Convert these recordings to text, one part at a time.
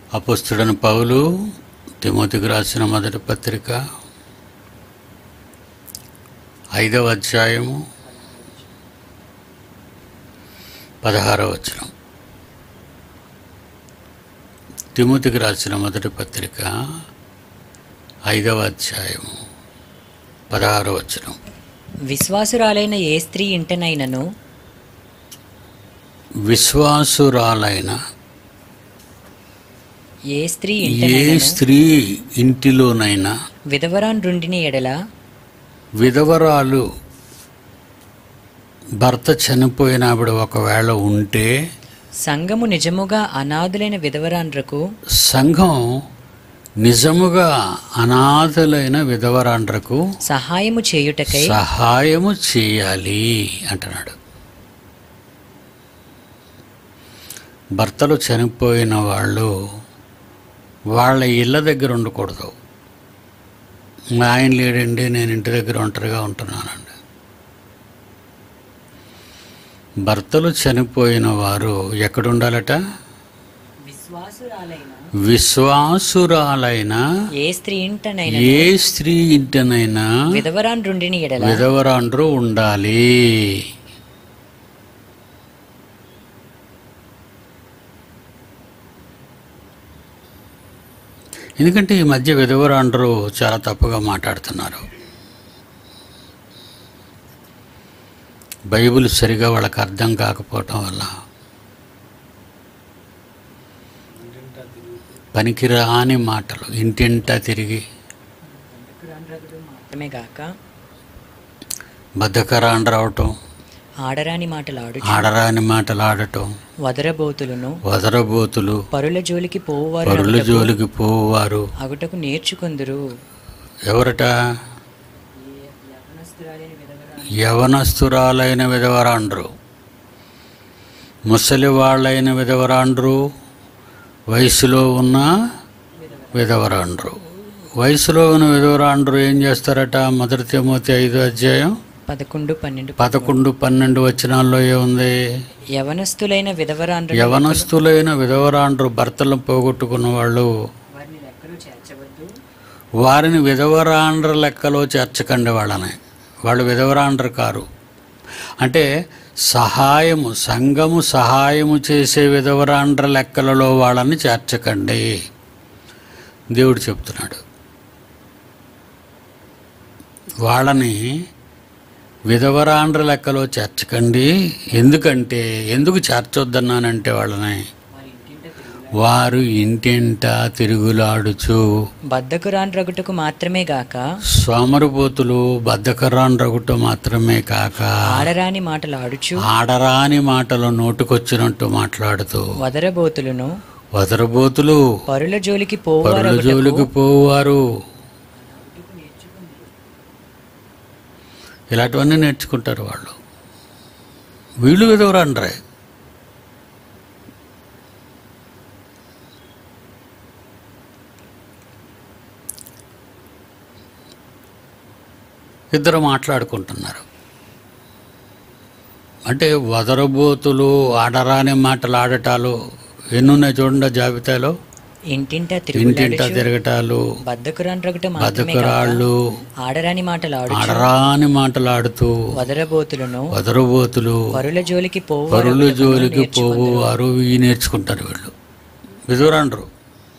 అపుస్తుడని పౌలు తిమోతికి రాసిన మొదటి పత్రిక ఐదవ అధ్యాయము పదహారవ వచనం తిమోతికి రాసిన మొదటి పత్రిక ఐదవ అధ్యాయము పదహారవ వచనం విశ్వాసురాలైన ఏ స్త్రీ ఇంటనైనను విశ్వాసురాలైన ఏ స్త్రీ ఏ ఇంటనైనను స్త్రీ ఇంటిలోనైనా విధవరాండ్రుండిని ఎడల విధవరాలు భర్త చనిపోయినప్పుడు ఒకవేళ ఉంటే సంఘము నిజముగా అనాథులైన విధవరాండ్రకు సంఘం నిజముగా అనాథలైన విధవరాండ్రకు సహాయము చేయుటకై సహాయము చేయాలి అంటున్నాడు భర్తలు చనిపోయిన వాళ్ళు వాళ్ళ ఇళ్ళ దగ్గర ఉండకూడదు మా ఆయన లేడండి నేను ఇంటి దగ్గర ఒంటరిగా ఉంటున్నానండి భర్తలు చనిపోయిన వారు ఎక్కడుండాలట విశ్వాసురాలైన విశ్వాసురాలైన ఏ స్త్రీ ఇంటనైన ఏ స్త్రీ ఇంటనైనా విధవరాండ్రుండిని ఎడల విధవరాండ్రు ఉండాలి ఎందుకంటే ఈ మధ్య విధవరాండ్రు చాలా తప్పుగా మాట్లాడుతున్నారు బైబిల్ సరిగా వాళ్ళకి అర్థం కాకపోవటం వల్ల పనికిరాని మాటలు ఇంటింటా తిరిగి మాత్రమే గాక బద్ధకరాండ్రు రావటం ఆడరాని మాటలాడు ఆడరాని మాటలు ఆడటం వదరబోతులను వదరబోతులు పరుల జోలికి పోవారు పరుల జోలికి పోవారు అగుటకు నేర్చుకుందురు ఎవరట యవనస్తురాలైన విధవరాండ్రు ముసలి వాళ్ళైన విధవరాండ్రు వయసులో ఉన్న విధవరాండ్రు వయసులో ఉన్న విధవరాండ్రు ఏం చేస్తారట మొదటి తిమోతి ఐదో అధ్యాయం పదకొండు పన్నెండు పదకొండు పన్నెండు వచనాల్లో ఏముంది యవనస్తులైన విధవరాండ్రు యవనస్తులైన విధవరాండ్రు భర్తలను పోగొట్టుకున్న వాళ్ళు వారిని లెక్కలో చేర్చవద్దు వారిని విధవరాండ్ర లెక్కలో చేర్చకండి వాళ్ళని వాళ్ళు విధవరాండ్ర కారు అంటే సహాయము సంఘము సహాయము చేసే విధవరాండ్ర లెక్కలలో వాళ్ళని చేర్చకండి దేవుడు చెప్తున్నాడు వాళ్ళని విధవరాండ్ర లెక్కలో చేర్చకండి ఎందుకంటే ఎందుకు చేర్చొద్దన్నానంటే వాళ్ళని వారు ఇంటింటా తిరుగులాడుచు బద్ధకురాండ్రగుటకు మాత్రమే గాక సోమరిపోతులు బద్ధకరాన్ రగుట మాత్రమే కాక ఆడరాని మాటలాడుచు ఆడరాని మాటలు నోటుకొచ్చినట్టు మాట్లాడుతూ వదరబోతులను వదరబోతులు పరుల జోలికి పోవారు పరుల జోలికి పోవారు ఇలాంటివన్నీ నేర్చుకుంటారు వాళ్ళు వీళ్ళు విధవరాండ్రే ఇద్దరు మాట్లాడుకుంటున్నారు అంటే వదరబోతులు ఆడరాని మాటలు ఆడటాలు ఎన్నున్నాయి చూడండి ఆ జాబితాలో ఇంటింటా ఇంటింటా తిరుగులాడుచు తిరగటాలు బద్ధకురాండ్రగుట మాత్రమే గాక బతుకురాళ్ళు ఆడరాని మాటలాడుచు ఆడరాని మాటలాడుతూ వదరబోతులను వదరబోతులు పరుల జోలికి పోవారు పరుల జోలికి పోవారు ఇవి నేర్చుకుంటారు వీళ్ళు విధురాండ్రు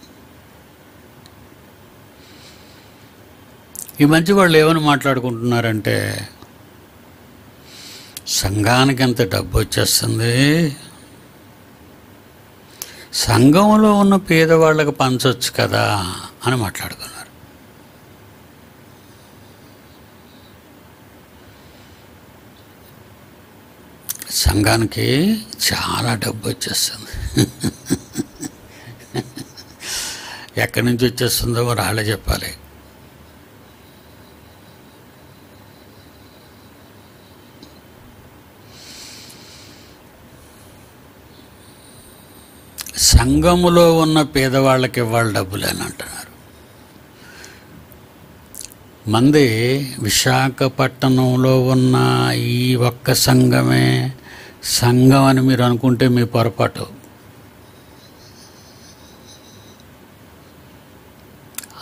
ఈ మంచి వాళ్ళు ఏమని మాట్లాడుకుంటున్నారంటే సంఘానికి ఎంత డబ్బు వచ్చేస్తుంది సంఘంలో ఉన్న పేదవాళ్ళకి పంచొచ్చు కదా అని మాట్లాడుకున్నారు సంఘానికి చాలా డబ్బు వచ్చేస్తుంది ఎక్కడి నుంచి వచ్చేస్తుందో మరి వాళ్ళే చెప్పాలి సంఘములో ఉన్న పేదవాళ్ళకి ఇవ్వాలి డబ్బులు అని అంటున్నారు మంది విశాఖపట్నంలో ఉన్న ఈ ఒక్క సంఘమే సంఘం అని మీరు అనుకుంటే మీ పొరపాటు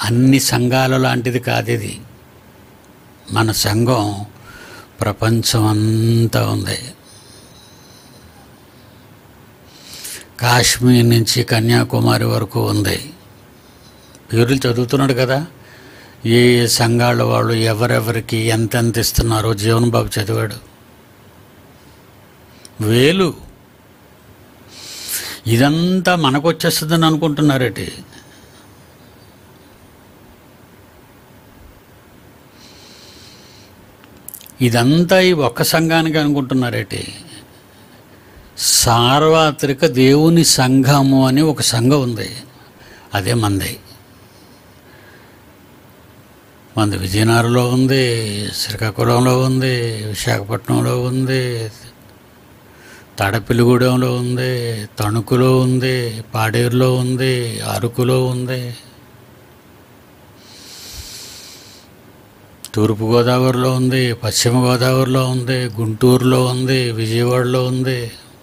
అన్ని సంఘాలు లాంటిది కాదు ఇది మన సంఘం ప్రపంచం అంతా ఉంది కాశ్మీర్ నుంచి కన్యాకుమారి వరకు ఉంది పేర్లు చదువుతున్నాడు కదా ఏ ఏ సంఘాల వాళ్ళు ఎవరెవరికి ఎంతెంత ఇస్తున్నారో జీవన్ బాబు చదివాడు వేలు ఇదంతా మనకు వచ్చేస్తుందని అనుకుంటున్నారేటి ఇదంతా ఈ ఒక్క సంఘానికి అనుకుంటున్నారేటి సార్వత్రిక దేవుని సంఘము అని ఒక సంఘం ఉంది అదే మంది మంది విజయనగరంలో ఉంది శ్రీకాకుళంలో ఉంది విశాఖపట్నంలో ఉంది తడపిలిగూడెంలో ఉంది తణుకులో ఉంది పాడేరులో ఉంది అరకులో ఉంది తూర్పుగోదావరిలో ఉంది పశ్చిమ గోదావరిలో ఉంది గుంటూరులో ఉంది విజయవాడలో ఉంది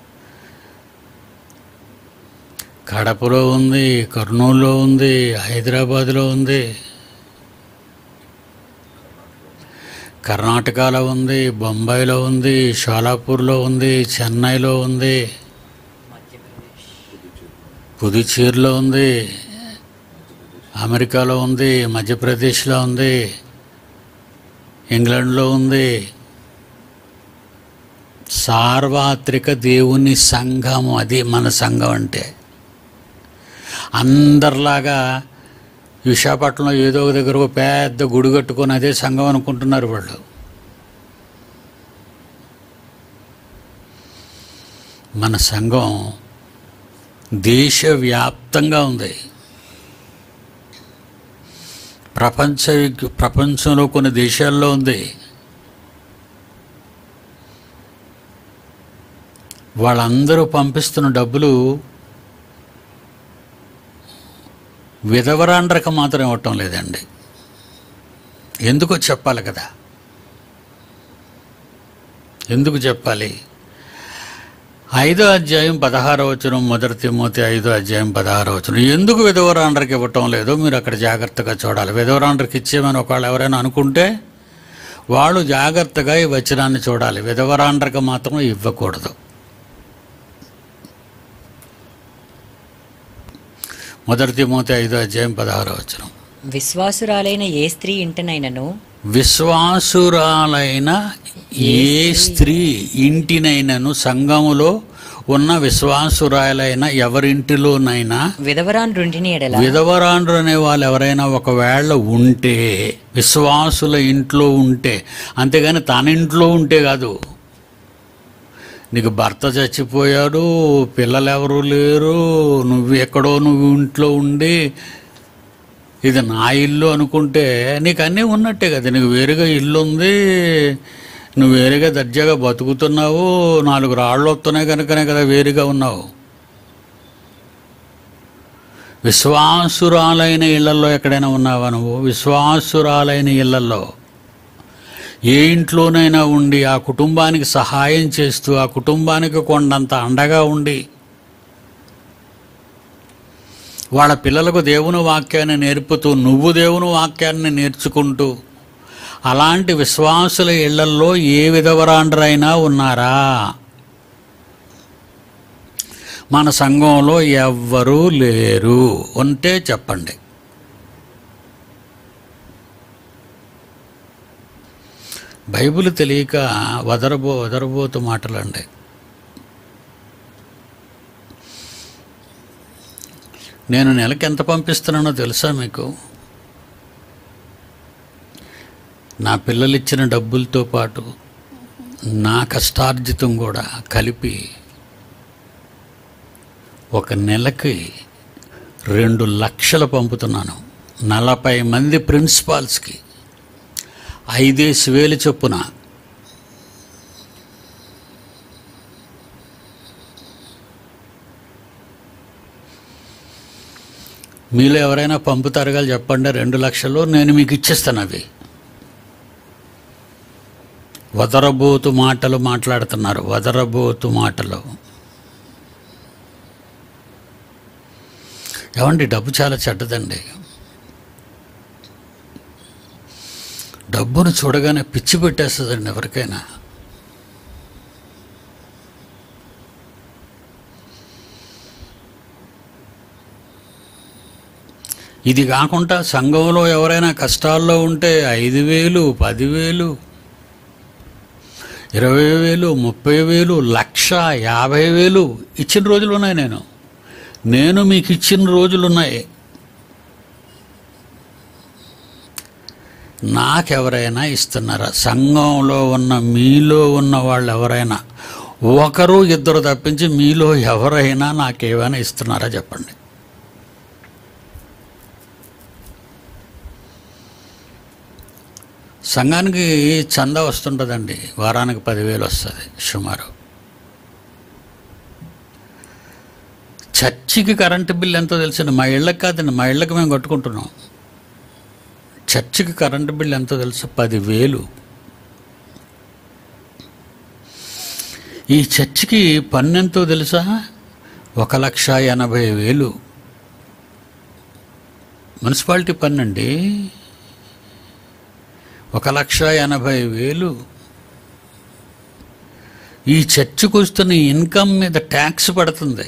కడపలో ఉంది కర్నూలులో ఉంది హైదరాబాద్లో ఉంది కర్ణాటకలో ఉంది బొంబాయిలో ఉంది షోలాపూర్లో ఉంది చెన్నైలో ఉంది పుదుచ్చేరిలో ఉంది అమెరికాలో ఉంది మధ్యప్రదేశ్లో ఉంది ఇంగ్లాండ్లో ఉంది సార్వత్రిక దేవుని సంఘము అది మన సంఘం అంటే అందరిలాగా విశాఖపట్నంలో ఏదో ఒక దగ్గర ఒక పెద్ద గుడి కట్టుకొని అదే సంఘం అనుకుంటున్నారు వాళ్ళు మన సంఘం దేశవ్యాప్తంగా ఉంది ప్రపంచ ప్రపంచంలో కొన్ని దేశాల్లో ఉంది వాళ్ళందరూ పంపిస్తున్న డబ్బులు విధవరాండ్రకు మాత్రం ఇవ్వటం లేదండి ఎందుకో చెప్పాలి కదా ఎందుకు చెప్పాలి ఐదో అధ్యాయం పదహారో వచనం మొదటి తిమ్మోతి ఐదో అధ్యాయం పదహారో వచనం ఎందుకు విధవరాండ్రకి ఇవ్వటం లేదో మీరు అక్కడ జాగ్రత్తగా చూడాలి విధవరాండ్రకి ఇచ్చేమని ఒకవేళ ఎవరైనా అనుకుంటే వాళ్ళు జాగ్రత్తగా ఈ వచనాన్ని చూడాలి విధవరాండ్రకి మాత్రం ఇవ్వకూడదు మొదటి తిమ్మోతి ఐదో అధ్యాయం పదహారో వచనం విశ్వాసురాలైన ఏ స్త్రీ ఇంటనైనను విశ్వాసురాలైన ఏ స్త్రీ ఇంటినైనను సంఘములో ఉన్న విశ్వాసురాలైన ఎవరింటిలోనైనా విధవరాండ్రుంటిని ఎడల విధవరాండ్రు అనే వాళ్ళు ఎవరైనా ఒకవేళ ఉంటే విశ్వాసుల ఇంట్లో ఉంటే అంతేగాని తన ఇంట్లో ఉంటే కాదు నీకు భర్త చచ్చిపోయాడు పిల్లలు ఎవరు లేరు నువ్వు ఎక్కడో నువ్వు ఇంట్లో ఉండి ఇది నా ఇల్లు అనుకుంటే నీకు అన్నీ ఉన్నట్టే కదా నీకు వేరుగా ఇల్లు ఉంది నువ్వు వేరుగా దర్జాగా బతుకుతున్నావు నాలుగు రాళ్ళు వస్తున్నాయి కనుకనే కదా వేరుగా ఉన్నావు విశ్వాసురాలైన ఇళ్లలో ఎక్కడైనా ఉన్నావా నువ్వు విశ్వాసురాలైన ఇళ్లలో ఏ ఇంట్లోనైనా ఉండి ఆ కుటుంబానికి సహాయం చేస్తూ ఆ కుటుంబానికి కొండంత అండగా ఉండి వాళ్ళ పిల్లలకు దేవుని వాక్యాన్ని నేర్పుతూ నువ్వు దేవుని వాక్యాన్ని నేర్చుకుంటూ అలాంటి విశ్వాసుల ఇళ్లల్లో ఏ విధవరాండ్రైనా ఉన్నారా మన సంఘంలో ఎవ్వరూ లేరు ఉంటే చెప్పండి బైబిల్ తెలియక వదరబో వదరబోతు మాటలండి నేను నెలకి ఎంత పంపిస్తున్నానో తెలుసా మీకు నా పిల్లలు ఇచ్చిన డబ్బులతో పాటు నా కష్టార్జితం కూడా కలిపి ఒక నెలకి రెండు లక్షలు పంపుతున్నాను నలభై మంది ప్రిన్సిపాల్స్కి ఐదేసి వేలు చొప్పున మీలో ఎవరైనా పంపుతారుగా చెప్పండి రెండు లక్షలు నేను మీకు ఇచ్చేస్తాను అవి వదరబోతు మాటలు మాట్లాడుతున్నారు వదరబోతు మాటలు ఏమండి డబ్బు చాలా చెడ్డదండి డబ్బును చూడగానే పిచ్చి పెట్టేస్తుందండి ఎవరికైనా ఇది కాకుండా సంఘంలో ఎవరైనా కష్టాల్లో ఉంటే ఐదు వేలు పదివేలు ఇరవై వేలు ముప్పై వేలు లక్ష యాభై వేలు ఇచ్చిన రోజులు ఉన్నాయి నేను నేను మీకు ఇచ్చిన రోజులు ఉన్నాయి నాకెవరైనా ఇస్తున్నారా సంఘంలో ఉన్న మీలో ఉన్న వాళ్ళు ఎవరైనా ఒకరు ఇద్దరు తప్పించి మీలో ఎవరైనా నాకేమైనా ఇస్తున్నారా చెప్పండి సంఘానికి చందా వస్తుంటుందండి వారానికి పదివేలు వస్తుంది సుమారు చర్చికి కరెంటు బిల్ ఎంతో తెలుసండి మా ఇళ్ళకి కాదండి మా ఇళ్ళకి మేము కట్టుకుంటున్నాం చర్చికి కరెంటు బిల్ ఎంతో తెలుసు పదివేలు ఈ చర్చికి పన్ను ఎంతో తెలుసా ఒక లక్ష ఎనభై వేలు మున్సిపాలిటీ పన్ను అండి ఒక లక్ష ఎనభై వేలు ఈ చర్చికి వస్తున్న ఇన్కమ్ మీద ట్యాక్స్ పడుతుంది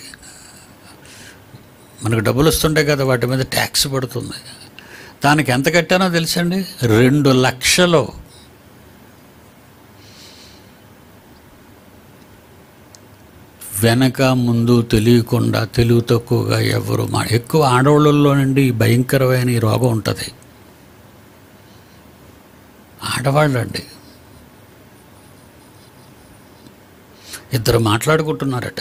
మనకు డబ్బులు వస్తుంటాయి కదా వాటి మీద ట్యాక్స్ పడుతుంది దానికి ఎంత కట్టానో తెలుసండి రెండు లక్షలు వెనక ముందు తెలియకుండా తెలివి తక్కువగా ఎవరు మా ఎక్కువ ఆడవాళ్ళల్లో నుండి ఈ భయంకరమైన ఈ రోగం ఉంటుంది ఆడవాళ్ళండి ఇద్దరు మాట్లాడుకుంటున్నారట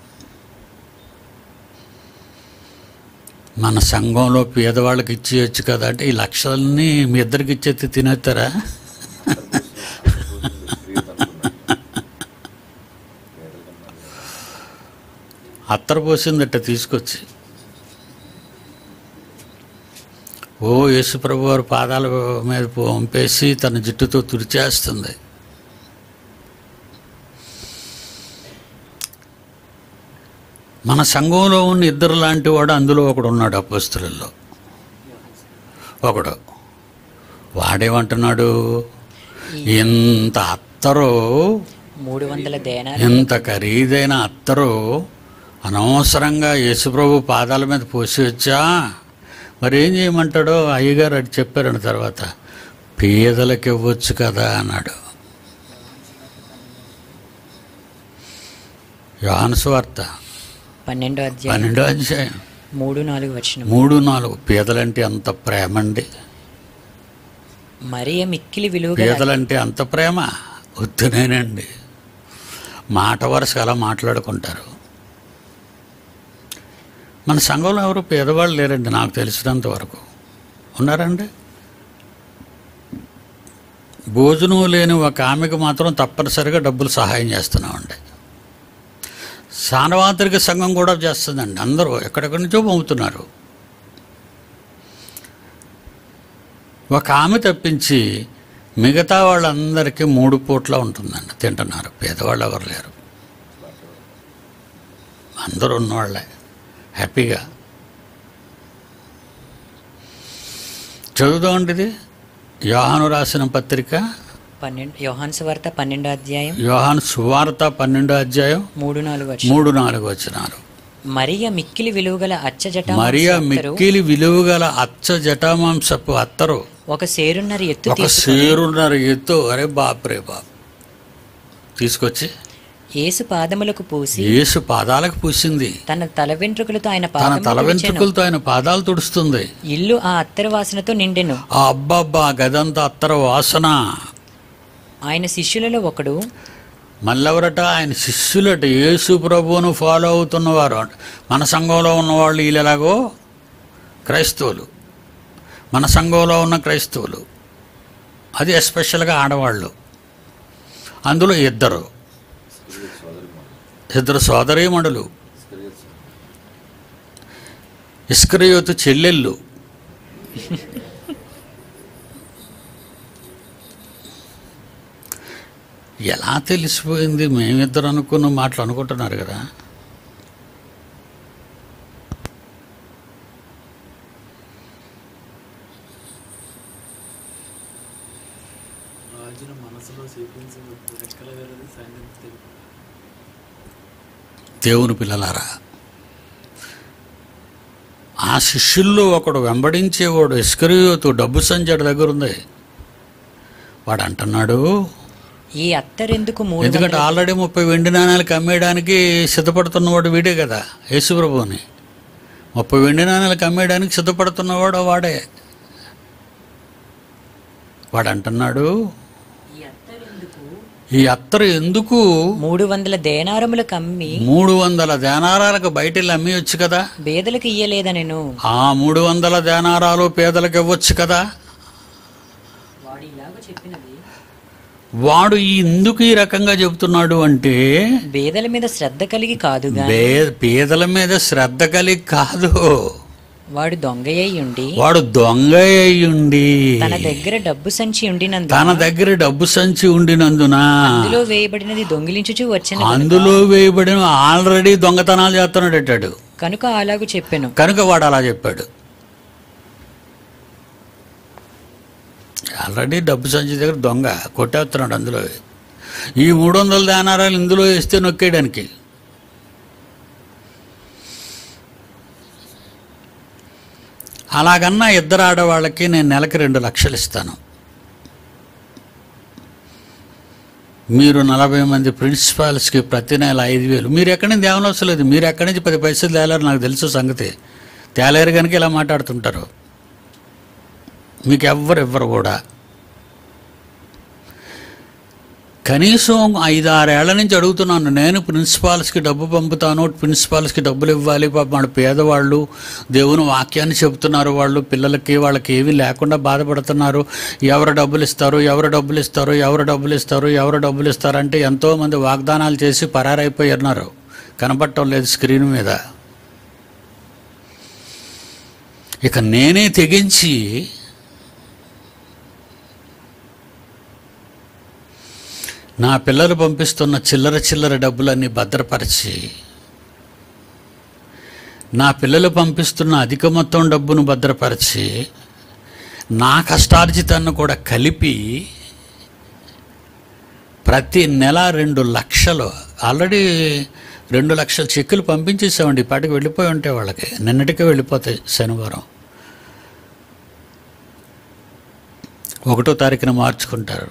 మన సంఘంలో పేదవాళ్ళకి ఇచ్చేయచ్చు కదా అంటే ఈ లక్షలన్నీ మీ ఇద్దరికి ఇచ్చేది తినేస్తారా అత్తర పోసిందట తీసుకొచ్చి ఓ యేసుప్రభు వారి పాదాల మీద పంపేసి తన జుట్టుతో తుడిచేస్తుంది మన సంఘంలో ఉన్న ఇద్దరు లాంటి వాడు అందులో ఒకడు ఉన్నాడు అపస్తులలో ఒకడు వాడేమంటున్నాడు ఇంత అత్తరు మూడు వందల దేనాలు ఇంత ఖరీదైన అత్తరు అనవసరంగా యేసుప్రభు పాదాల మీద పోసి వచ్చా మరి ఏం చేయమంటాడో అయ్యగారు అది చెప్పారని తర్వాత పేదలకు ఇవ్వచ్చు కదా అన్నాడు యోహాను సువార్త పన్నెండో అధ్యాయం పన్నెండో అధ్యాయం మూడు నాలుగు వచ్చిన మూడు నాలుగు పేదలంటే అంత ప్రేమ అండి మరియ మిక్కిలి విలువ గల పేదలంటే అంత ప్రేమ వద్దునేనండి మాట వరుస అలా మాట్లాడుకుంటారు మన సంఘంలో ఎవరు పేదవాళ్ళు లేరండి నాకు తెలిసినంత వరకు ఉన్నారండి భోజనం లేని ఒక ఆమెకు మాత్రం తప్పనిసరిగా డబ్బులు సహాయం చేస్తున్నామండి సార్వత్రిక సంఘం కూడా చేస్తుందండి అందరూ ఎక్కడెక్కడి నుంచో పంపుతున్నారు ఒక ఆమె తప్పించి మిగతా వాళ్ళందరికీ మూడు పూట్ల ఉంటుందండి తింటున్నారు పేదవాళ్ళు ఎవరు లేరు అందరూ ఉన్నవాళ్ళే హ్యాపీగా చదువుదామండి ఇది యోహాను రాసిన పత్రిక పన్నెండు యోహాన్స్ వార్త పన్నెండో అధ్యాయం యోహాను సువార్త పన్నెండో అధ్యాయం మూడు నాలుగు వచ్చిన మూడు నాలుగు వచ్చినారు మరియ మిక్కిలి విలువ గల అచ్చ జట మరియా మిక్కిలి విలువగల అచ్చ జటామాంసపు అత్తరు ఒక సేరున్నర ఎత్తు ఒక తీసు సేరున్నర ఎత్తు అరే బాప్రే బాప్ తీసుకొచ్చి యేసు పాదములకు పూసి యేసు పాదాలకు పూసింది తన తల వెంట్రుకలతో ఆయన తన తల పాదములు వెంట్రుకలతో ఆయన పాదాలు తుడుస్తుంది ఇల్లు ఆ అత్తరు వాసనతో నిండెను ఆ అబ్బబ్బా గదంతా అత్తర వాసన ఆయన శిష్యులలో ఒకడు మళ్ళెవరట ఆయన శిష్యులట యేసు ప్రభువును ఫాలో అవుతున్నవారు అంట మన సంఘంలో ఉన్నవాళ్ళు వీళ్ళు ఎలాగో క్రైస్తవులు మన సంఘంలో ఉన్న క్రైస్తవులు అది ఎస్పెషల్గా ఆడవాళ్ళు అందులో ఇద్దరు ఇద్దరు సోదరీమణులు ఇస్క్రయోతు చెల్లెళ్ళు ఎలా తెలిసిపోయింది మేమిద్దరు అనుకున్న మాటలు అనుకుంటున్నారు కదా రాజున మనసులో చూపించి లెక్కలగలది సంగతి తెలుపు దేవుని పిల్లలారా ఆ శిష్యుల్లో ఒకడు వెంబడించేవాడు ఇస్కరియోతు డబ్బు సంచడి దగ్గర ఉంది వాడు అంటున్నాడు ఈ అత్తరెందుకు మూడు ఎందుకంటే వందల- ఆల్రెడీ ముప్పై వెండి నాణాలకి అమ్మేయడానికి సిద్ధపడుతున్నవాడు వీడే కదా యేసుప్రభుని ముప్పై వెండి నాణాలకి అమ్మేయడానికి సిద్ధపడుతున్నవాడు వాడే వాడు అంటున్నాడు ఈ అత్తరెందుకు ఈ అత్తరు ఎందుకు మూడు వందల దేనారములకు అమ్మి మూడు వందల దేనారాలకు బయట వెళ్ళి అమ్మేయొచ్చు కదా బేదలకు ఇయ్యలేదనెను ఆ మూడు వందల దేనారాలు పేదలకు ఇవ్వచ్చు కదా వాడు ఇలాగ చెప్పినది వాడు ఈ ఎందుకు ఈ రకంగా చెబుతున్నాడు అంటే బేదల మీద శ్రద్ధ కలిగి కాదుగా బే పేదల మీద శ్రద్ధ కలిగి కాదు వాడు దొంగయ్యి ఉండి వాడు దొంగ అయ్యుండి తన దగ్గర డబ్బు సంచి ఉండినందు తన దగ్గర డబ్బు సంచి ఉండినందున అందులో వేయబడినది దొంగిలించుచూ వచ్చిన అందులో వేయబడిన ఆల్రెడీ దొంగతనాలు చేస్తున్నాడు అంటాడు కనుక అలాగూ చెప్పెను కనుక వాడు అలా చెప్పాడు ఆల్రెడీ డబ్బు సంచి దగ్గర దొంగ కొట్టేస్తున్నాడు అందులో ఈ మూడు వందల దానారాలు ఇందులో వేస్తే నొక్కేయడానికి అలాగన్నా ఇద్దరు ఆడవాళ్ళకి నేను నెలకి రెండు లక్షలు ఇస్తాను మీరు నలభై మంది ప్రిన్సిపాల్స్కి ప్రతి నెల ఐదు వేలు మీరు ఎక్కడి నుంచి తేవనవసరం లేదు మీరు ఎక్కడి నుంచి పది పైసలు తేలారు నాకు తెలుసు సంగతి తేలేరు కనుక ఇలా మాట్లాడుతుంటారు మీకు ఎవ్వరు ఇవ్వరు కూడా కనీసం ఐదు ఆరేళ్ల నుంచి అడుగుతున్నాను నేను ప్రిన్సిపాల్స్కి డబ్బు పంపుతాను ప్రిన్సిపాల్స్కి డబ్బులు ఇవ్వాలి పాప మన పేదవాళ్ళు దేవుని వాక్యాన్ని చెబుతున్నారు వాళ్ళు పిల్లలకి వాళ్ళకి ఏమీ లేకుండా బాధపడుతున్నారు ఎవరు డబ్బులు ఇస్తారు ఎవరు డబ్బులు ఇస్తారు ఎవరు డబ్బులు ఇస్తారు ఎవరు డబ్బులు ఇస్తారు అంటే ఎంతోమంది వాగ్దానాలు చేసి పరారైపోయి ఉన్నారు కనపడటం లేదు స్క్రీన్ మీద ఇక నేనే తెగించి నా పిల్లలు పంపిస్తున్న చిల్లర చిల్లర డబ్బులన్నీ భద్రపరిచి నా పిల్లలు పంపిస్తున్న అధిక మొత్తం డబ్బును భద్రపరిచి నా కష్టార్జితాన్ని కూడా కలిపి ప్రతి నెల రెండు లక్షలు ఆల్రెడీ రెండు లక్షల చెక్కులు పంపించేసామండి ఇప్పటికి వెళ్ళిపోయి ఉంటాయి వాళ్ళకి నిన్నటికే వెళ్ళిపోతాయి శనివారం ఒకటో తారీఖున మార్చుకుంటారు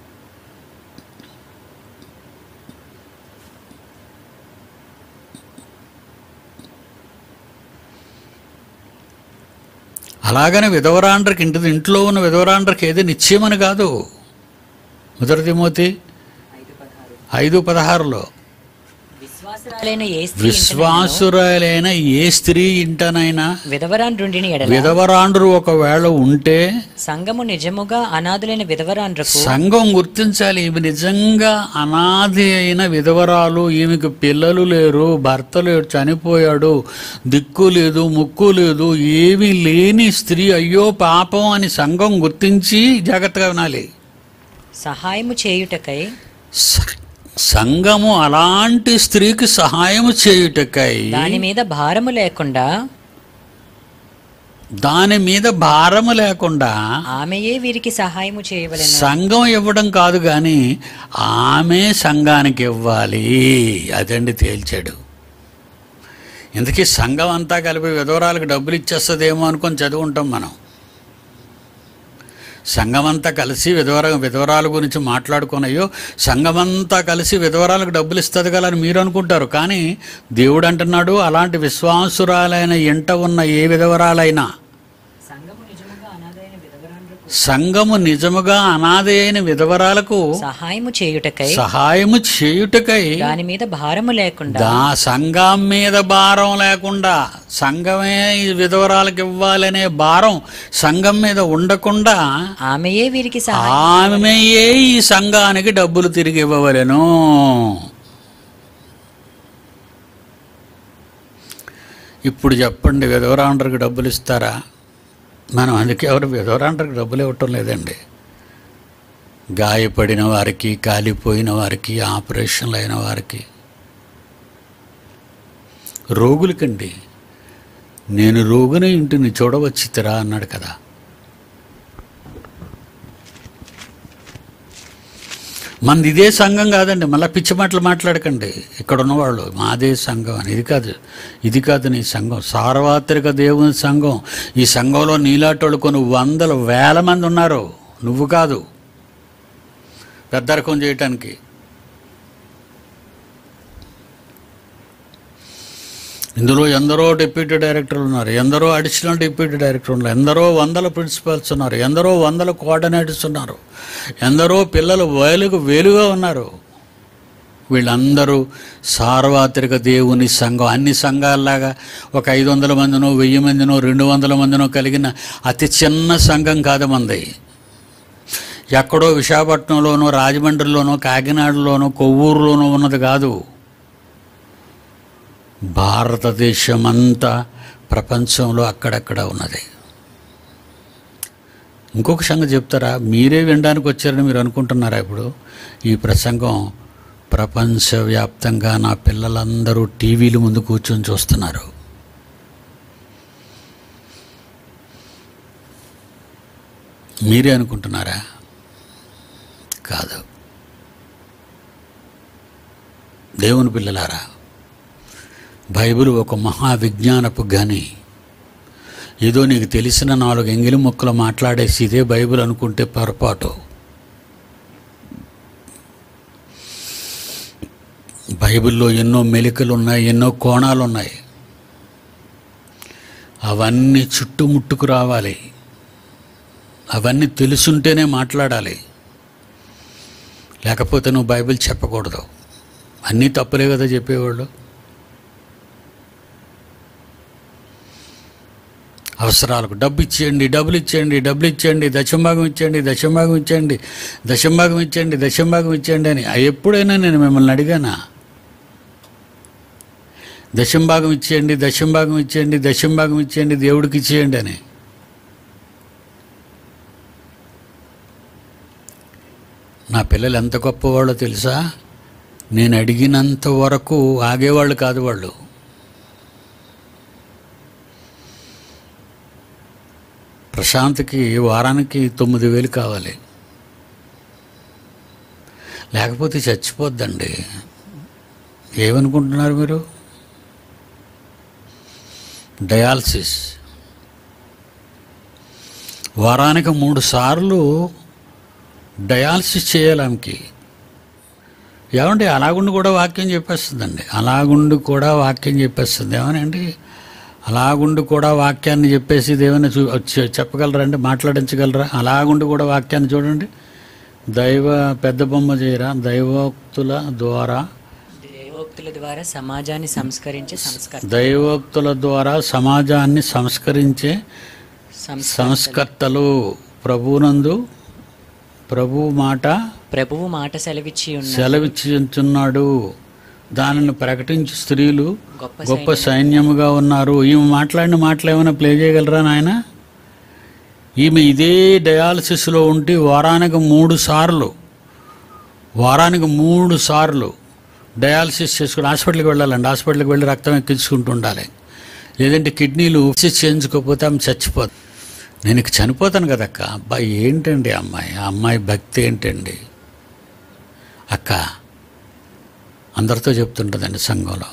అలాగని విధవరాండ్రకి ఇంటి ఇంట్లో ఉన్న విధవరాండ్రకి ఏది నిశ్చయమని కాదు మొదటి తిమోతి ఐదు పదహారులో విశ్వాసరాలైన ఏ స్త్రీ విశ్వాసురాలైన ఏ స్త్రీ ఇంటనైనా విధవరాండ్రుండిని ఎడల విధవరాండ్రు ఒకవేళ ఉంటే సంఘము నిజముగా అనాథులైన విధవరాండ్రకు సంఘం గుర్తించాలి ఈమె నిజంగా అనాథి అయిన విధవరాలు ఈమెకు పిల్లలు లేరు భర్త లేడు చనిపోయాడు దిక్కు లేదు ముక్కు లేదు ఏమీ లేని స్త్రీ అయ్యో పాపం అని సంఘం గుర్తించి జాగ్రత్తగా వినాలి సహాయము చేయుటకై స- సంఘము అలాంటి స్త్రీకి సహాయము చేయుటకై దాని మీద భారము లేకుండా దాని మీద భారము లేకుండా ఆమెయే వీరికి సహాయము చేయవలెను సంఘం ఇవ్వడం కాదు కానీ ఆమె సంఘానికి ఇవ్వాలి అదండి తేల్చాడు ఇందుకే సంఘం అంతా కలిపి విధవరాలకు డబ్బులు ఇచ్చేస్తుందేమో అనుకొని చదువుకుంటాం మనం సంఘమంతా కలిసి విధవర విధవరాల గురించి మాట్లాడుకున్నాయో సంఘమంతా కలిసి విధవరాలకు డబ్బులు ఇస్తుంది కదా అని మీరు అనుకుంటారు కానీ దేవుడు అంటున్నాడు అలాంటి విశ్వాసురాలైన ఎంట ఉన్న ఏ విధవరాలైనా సంఘము నిజముగా అనాథైన విధవరాండ్రకు సంఘము నిజముగా అనాథ అయిన విధవరాలకు సహాయము చేయుటకై సహాయము చేయుటకై దాని మీద భారము లేకుండా దా సంఘం మీద భారం లేకుండా సంఘమే ఈ విధవరాలకు ఇవ్వాలనే భారం సంఘం మీద ఉండకుండా ఆమెయే వీరికి సహాయం ఆమెయే ఈ సంఘానికి డబ్బులు తిరిగి ఇవ్వవలెను ఇప్పుడు చెప్పండి విధవరాండ్రికి డబ్బులు ఇస్తారా మనం అందుకే ఎవరు విధవరాండ్రికి డబ్బులు ఇవ్వటం లేదండి గాయపడిన వారికి కాలిపోయిన వారికి ఆపరేషన్లు అయిన వారికి రోగులకండి నేను రోగుని ఇంటిని చూడవచ్చితిరా అన్నాడు కదా మనది ఇదే సంఘం కాదండి మళ్ళీ పిచ్చి మాటలు మాట్లాడకండి ఇక్కడ ఉన్నవాళ్ళు మాదే సంఘం అని ఇది కాదు ఇది కాదు నీ సంఘం సార్వత్రిక దేవుని సంఘం ఈ సంఘంలో నీలాటోళ్ళు కొన్ని వందల వేల మంది ఉన్నారు నువ్వు కాదు పెద్దరకం చేయటానికి ఇందులో ఎందరో డిప్యూటీ డైరెక్టర్లు ఉన్నారు ఎందరో అడిషనల్ డిప్యూటీ డైరెక్టర్ ఉన్నారు ఎందరో వందల ప్రిన్సిపాల్స్ ఉన్నారు ఎందరో వందల కోఆర్డినేటర్స్ ఉన్నారు ఎందరో పిల్లలు వేలుగు వేలుగా ఉన్నారు వీళ్ళందరూ సార్వత్రిక దేవుని సంఘం అన్ని సంఘాల్లాగా ఒక ఐదు వందల మందినో వెయ్యి మందినో రెండు వందల మందినో కలిగిన అతి చిన్న సంఘం కాదు మంది ఎక్కడో విశాఖపట్నంలోనో రాజమండ్రిలోనో కాకినాడలోనో కొవ్వూరులోనో ఉన్నది కాదు భారతదేశం అంతా ప్రపంచంలో అక్కడక్కడ ఉన్నది ఇంకొక సంగతి చెప్తారా మీరే వినడానికి వచ్చారని మీరు అనుకుంటున్నారా ఇప్పుడు ఈ ప్రసంగం ప్రపంచవ్యాప్తంగా నా పిల్లలందరూ టీవీల ముందు కూర్చొని చూస్తున్నారు మీరే అనుకుంటున్నారా కాదు దేవుని పిల్లలారా బైబిల్ ఒక మహా విజ్ఞానపు గని ఏదో నీకు తెలిసిన నాలుగు ఎంగిలి ముక్కలు మాట్లాడేసి ఇదే బైబిల్ అనుకుంటే పొరపాటు బైబిల్లో ఎన్నో మెలికలు ఉన్నాయి ఎన్నో కోణాలు ఉన్నాయి అవన్నీ చుట్టుముట్టుకు రావాలి అవన్నీ తెలుసుంటేనే మాట్లాడాలి లేకపోతే నువ్వు బైబిల్ చెప్పకూడదు అన్నీ తప్పులే కదా చెప్పేవాళ్ళు అవసరాలకు డబ్బు ఇచ్చేయండి డబ్బులు ఇచ్చేయండి డబ్బులు ఇచ్చేయండి దశంభాగం ఇచ్చేయండి దశంభాగం ఇచ్చేయండి దశంభాగం ఇచ్చేయండి దశంభాగం ఇచ్చేయండి అని ఎప్పుడైనా నేను మిమ్మల్ని అడిగానా దశంభాగం ఇచ్చేయండి దశంభాగం ఇచ్చేయండి దశంభాగం ఇచ్చేయండి దేవుడికి ఇచ్చేయండి అని నా పిల్లలు ఎంత గొప్పవాళ్ళో తెలుసా నేను అడిగినంత వరకు ఆగేవాళ్ళు కాదు వాళ్ళు ప్రశాంత్కి వారానికి తొమ్మిది వేలు కావాలి లేకపోతే చచ్చిపోద్దండి ఏమనుకుంటున్నారు మీరు డయాలసిస్ వారానికి మూడు సార్లు డయాలసిస్ చేయాలి ఆమెకి ఏమండి అలాగుండి కూడా వాక్యం చెప్పేస్తుందండి అలాగుండి కూడా వాక్యం చెప్పేస్తుంది ఏమనండి అలాగుండి కూడా వాక్యాన్ని చెప్పేసి ఏమైనా చూ చె- చెప్పగలరా అండి మాట్లాడించగలరా అలాగుండి కూడా వాక్యాన్ని చూడండి దైవ పెద్ద బొమ్మ చేయరా దైవోక్తుల ద్వారా దేవోక్తుల ద్వారా సమాజాన్ని సంస్కరించే సంస్కర్ దైవోక్తుల ద్వారా సమాజాన్ని సంస్కరించే సంస్కర్తలు ప్రభునందు ప్రభు మాట ప్రభువు మాట సెలవిచ్చి ఉన్న సెలవిచ్చుచున్నాడు దానిని ప్రకటించి స్త్రీలు గొప్ప గొప్ప సైన్యముగా ఉన్నారు ఈమె మాట్లాడిన మాటలు ఏమైనా ప్లే చేయగలరా నాయన ఈమె ఇదే డయాలసిస్లో ఉండి వారానికి మూడు సార్లు వారానికి మూడు సార్లు డయాలసిస్ చేసుకుని హాస్పిటల్కి వెళ్ళాలండి హాస్పిటల్కి వెళ్ళి రక్తం ఎక్కించుకుంటూ ఉండాలి లేదంటే కిడ్నీలు డయాలసిస్ చేయించుకోకపోతే ఆమె చచ్చిపోదు నేను ఇక చనిపోతాను కదక్క అబ్బాయి ఏంటండి ఆ అమ్మాయి ఆ అమ్మాయి భక్తి ఏంటండి అక్క అందరితో చెప్తుంటుందండి సంఘంలో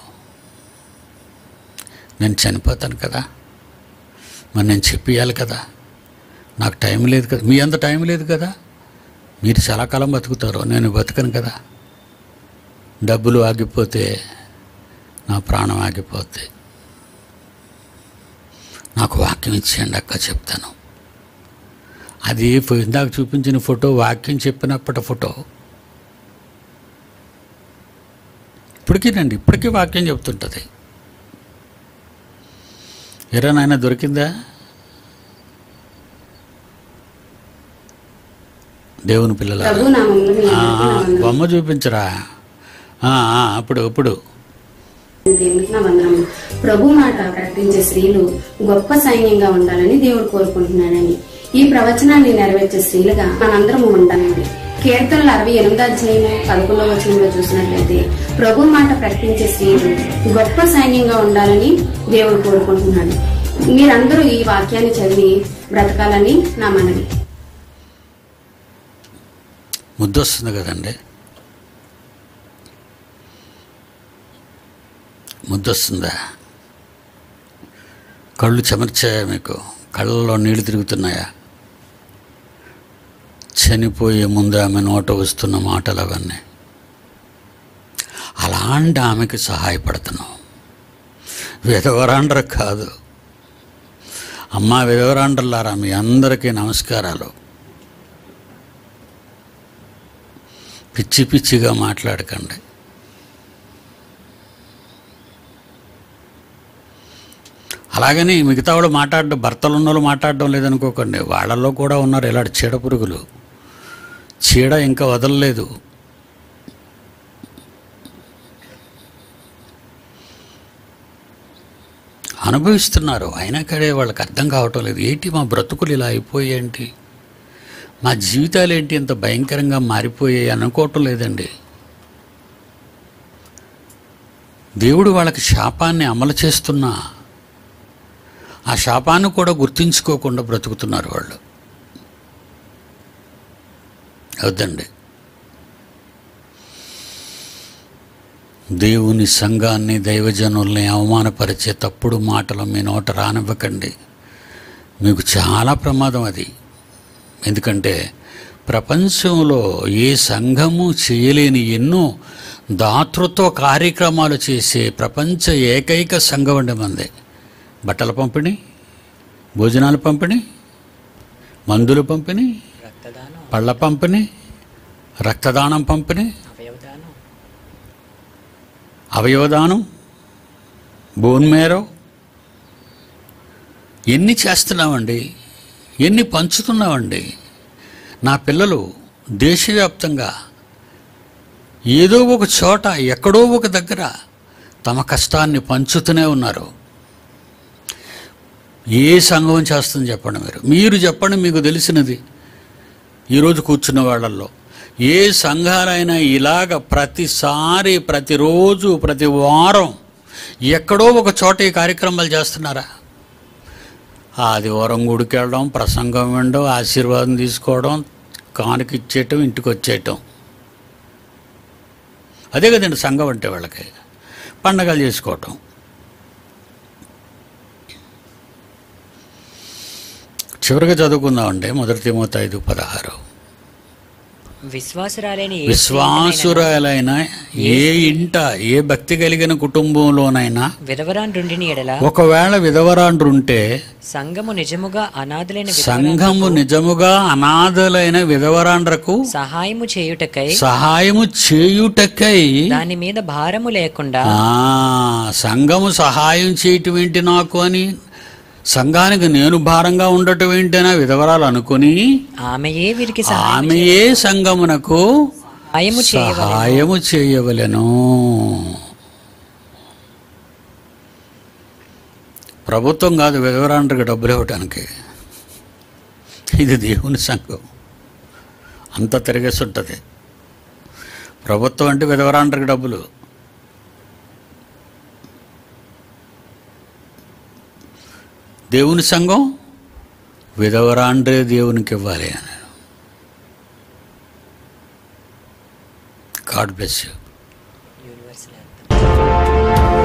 నేను చనిపోతాను కదా మరి నేను చెప్పియాలి కదా నాకు టైం లేదు కదా మీ అంత టైం లేదు కదా మీరు చాలా కాలం బతుకుతారు నేను బతకను కదా డబ్బులు ఆగిపోతే నా ప్రాణం ఆగిపోతే నాకు వాక్యం ఇచ్చేయండి అక్క చెప్తాను అది ఫో- ఇందాక చూపించిన ఫోటో వాక్యం చెప్పినప్పటి ఫోటో ఇప్పటికీనండి ఇప్పటికీ వాక్యం చెప్తుంటుంది ఎరా నాయన దొరికిందా దేవుని పిల్లల ప్రభు నామములు మీ అందరికీ నా వందనములు. బొమ్మ చూపించరా ఆ, ఆ, అప్పుడు ఇప్పుడు దేవునికి నా వందనములు ప్రభు మాట ప్రకటించే స్త్రీలు గొప్ప సైన్యంగా ఉండాలని దేవుడు కోరుకుంటున్నాడని ఈ ప్రవచనాన్ని నెరవేర్చే స్త్రీలుగా మనందరము ఉండాలండి కీర్తనలు అరవై ఎనిమిది అధ్యాయము పదకొండవ వచనంలో చూసినట్లయితే ప్రభు మాట ప్రకటించే స్త్రీలు గొప్ప సైన్యంగా ఉండాలని దేవుడు కోరుకుంటున్నాడు మీరందరూ ఈ వాక్యాన్ని చదివి బ్రతకాలని నా మనవి ముద్దొస్తుంది కదండి ముద్దొస్తుందా కళ్ళు చెమర్చాయా మీకు కళ్ళలో నీళ్లు తిరుగుతున్నాయా చనిపోయే ముందు ఆమె నోట వస్తున్న మాటలు అవన్నీ అలాంటి ఆమెకి సహాయపడుతున్నాం విధవరాండ్ర కాదు అమ్మా విధవరాండ్రలారా మీ అందరికీ నమస్కారాలు పిచ్చి పిచ్చిగా మాట్లాడకండి అలాగని మిగతా వాళ్ళు మాట్లాడడం భర్తలు ఉన్న వాళ్ళు మాట్లాడడం లేదనుకోకండి వాళ్ళల్లో కూడా ఉన్నారు ఇలాంటి చీడ పురుగులు చీడ ఇంకా వదలలేదు అనుభవిస్తున్నారు అయినా కడే వాళ్ళకి అర్థం కావటం లేదు ఏంటి మా బ్రతుకులు ఇలా అయిపోయేంటి మా జీవితాలు ఏంటి ఇంత భయంకరంగా మారిపోయాయి అనుకోవటం లేదండి దేవుడు వాళ్ళకి శాపాన్ని అమలు చేస్తున్నా ఆ శాపాన్ని కూడా గుర్తించుకోకుండా బ్రతుకుతున్నారు వాళ్ళు వద్దండి దేవుని సంఘాన్ని దైవజనుల్ని అవమానపరిచే తప్పుడు మాటలు మీ నోట రానివ్వకండి మీకు చాలా ప్రమాదం అది ఎందుకంటే ప్రపంచంలో ఏ సంఘము చేయలేని ఎన్నో దాతృత్వ కార్యక్రమాలు చేసే ప్రపంచ ఏకైక సంఘం అండి మంది బట్టల పంపిణీ భోజనాల పంపిణీ మందుల పంపిణీ రక్తదానం పళ్ళ పంపిణీ రక్తదానం పంపిణీ అవయవదానం అవయవదానం బోన్ మేరో ఎన్ని చేస్తున్నామండి ఎన్ని పంచుతున్నామండి నా పిల్లలు దేశవ్యాప్తంగా ఏదో ఒక చోట ఎక్కడో ఒక దగ్గర తమ కష్టాన్ని పంచుతూనే ఉన్నారు ఏ సంఘం చేస్తుంది చెప్పండి మీరు మీరు చెప్పండి మీకు తెలిసినది ఈరోజు కూర్చున్న వాళ్ళల్లో ఏ సంఘాలైనా ఇలాగ ప్రతిసారి ప్రతిరోజు ప్రతి వారం ఎక్కడో ఒక చోట ఈ కార్యక్రమాలు చేస్తున్నారా ఆదివారం గుడికి వెళ్ళడం ప్రసంగం వినడం ఆశీర్వాదం తీసుకోవడం కానుక ఇచ్చేయటం ఇంటికి వచ్చేయటం అదే కదండి సంఘం అంటే వాళ్ళకి పండగలు చేసుకోవటం చివరిగా చదువుకుందామండి మొదటి తిమోతి ఐదు పదహారు విశ్వాసురాలైన ఏ విశ్వాసురాలైన ఏ ఇంట ఏ భక్తి కలిగిన కుటుంబంలోనైనా విధవరాండ్రుండిని ఎడల ఒకవేళ విధవరాండ్రుంటే సంఘము నిజముగా అనాథులైన విధవరాండ్రులకు సంఘము నిజముగా అనాథలైన విధవరాండ్రకు సహాయము చేయుటకై సహాయము చేయుటకై దాని మీద భారము లేకుండా ఆ, సంఘము సహాయం చేయటం ఏంటి నాకు అని సంఘానికి నేను భారంగా ఉండటం ఏంటైనా విధవరాలు అనుకుని ఆమెయే వీరికి సహాయం ఆమెయే సంఘమునకు సహాయము చేయవలెను సహాయము చేయవలెను ప్రభుత్వం కాదు విధవరాండ్రికి డబ్బులు ఇవ్వటానికి ఇది దేవుని సంఘం అంత తిరిగేసి ఉంటుంది ప్రభుత్వం అంటే విధవరాండ్రికి డబ్బులు దేవుని సంఘం విధవరాండ్రే దేవునికి ఇవ్వాలి అని God bless you universal anthem.